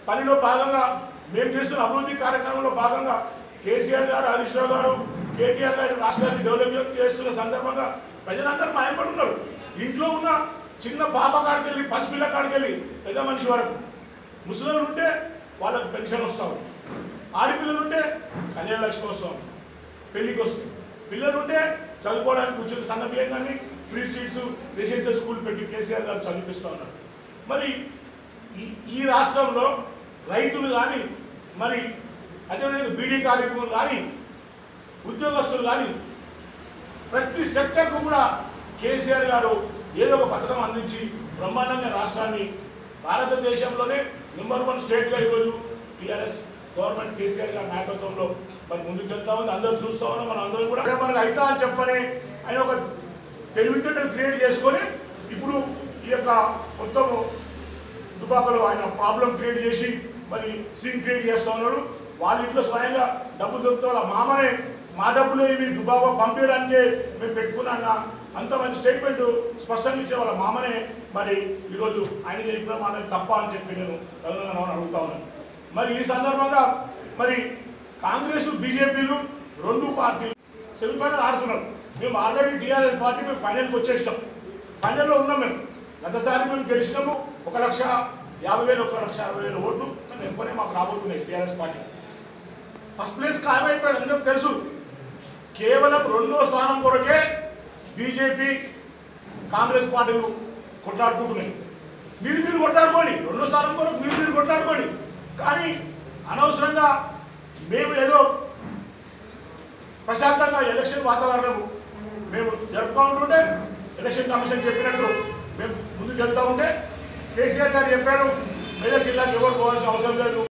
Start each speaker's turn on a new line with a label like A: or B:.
A: పనిలో భాగంగా మేము చేస్తున్న అభివృద్ధి కార్యక్రమంలో భాగంగా కేసీఆర్ గారు హరీష్ రావు గారు కేటీఆర్ గారు రాష్ట్రాన్ని డెవలప్ చేస్తున్న సందర్భంగా ప్రజలందరూ మాయపడి ఉన్నారు ఇంట్లో ఉన్న చిన్న పాప కాడికి వెళ్ళి పసిపిల్ల కాడికి వెళ్ళి పెద్ద మనిషి వరకు ముసలిలు ఉంటే వాళ్ళకి పెన్షన్ వస్తాం ఆడపిల్లలు ఉంటే కళ్యాణ లక్ష్మి వస్తాం పెళ్లికి వస్తాయి పిల్లలు ఉంటే చదువుకోవడానికి ఉచిత సన్న బియ్యం కానీ ఫ్రీ సీట్స్ రెసిడెన్షియల్ స్కూల్ పెట్టి కేసీఆర్ గారు చదివిస్తూ ఉన్నారు మరి ఈ ఈ రాష్ట్రంలో రైతులు కానీ మరి అదేవిధంగా బీడీ కార్మికులు కానీ ఉద్యోగస్తులు కానీ ప్రతి సెక్టర్కు కూడా కేసీఆర్ గారు ఏదో ఒక పథకం అందించి బ్రహ్మాండంగా రాష్ట్రాన్ని భారతదేశంలోనే నెంబర్ వన్ స్టేట్గా ఈరోజు టీఆర్ఎస్ గవర్నమెంట్ కేసీఆర్ గారి నాయకత్వంలో మరి ముందుకు వెళ్తా ఉంది అందరూ చూస్తా ఉన్నాం మనం అందరం కూడా అదే మనకు అవుతా అని చెప్పని ఆయన ఒక తెలివితేటలు క్రియేట్ చేసుకొని ఇప్పుడు ఈ యొక్క మొత్తం దుబాకలో ఆయన ప్రాబ్లం క్రియేట్ చేసి మరి సీన్ క్రియేట్ చేస్తా ఉన్నాడు వాళ్ళ ఇంట్లో స్వయంగా డబ్బు దొరుకుతా వాళ్ళ మామనే మా డబ్బులు ఇవి దుబాబా పంపించడానికే మేము పెట్టుకున్నా అంత మంచి స్టేట్మెంట్ స్పష్టంగా ఇచ్చే వాళ్ళ మామనే మరి ఈరోజు ఆయన చెప్పిన మాట తప్ప అని చెప్పి నేను రఘునందన్ అడుగుతా ఉన్నాను మరి ఈ సందర్భంగా మరి కాంగ్రెస్ బీజేపీలు రెండు పార్టీలు సెమీఫైనల్ ఆడుతున్నారు మేము ఆల్రెడీ టీఆర్ఎస్ పార్టీ మేము ఫైనల్కి వచ్చేసినాం ఫైనల్లో ఉన్నాం మేము గతసారి మేము గెలిచినాము ఒక లక్ష యాభై వేలు ఒక లక్ష అరవై వేల ఓట్లు కానీ ఎక్కువనే మాకు రాబోతున్నాయి టీఆర్ఎస్ పార్టీ ఫస్ట్ ప్లేస్ ఖాయమైపోయాడు అందరికి తెలుసు కేవలం రెండో స్థానం కొరకే బీజేపీ కాంగ్రెస్ పార్టీలు కొట్లాడుకుంటున్నాయి మీరు మీరు కొట్లాడుకోండి రెండో స్థానం కొరకు మీరు మీరు కొట్లాడుకోండి కానీ అనవసరంగా మేము ఏదో ప్రశాంతంగా ఎలక్షన్ వాతావరణం మేము జరుపుతూ ఉంటుంటే ఎలక్షన్ కమిషన్ చెప్పినట్టు మేము ముందుకు వెళ్తూ ఉంటే కేసీఆర్ గారు చెప్పారు మెదక్ జిల్లాకి ఎవరు పోవాల్సిన అవసరం లేదు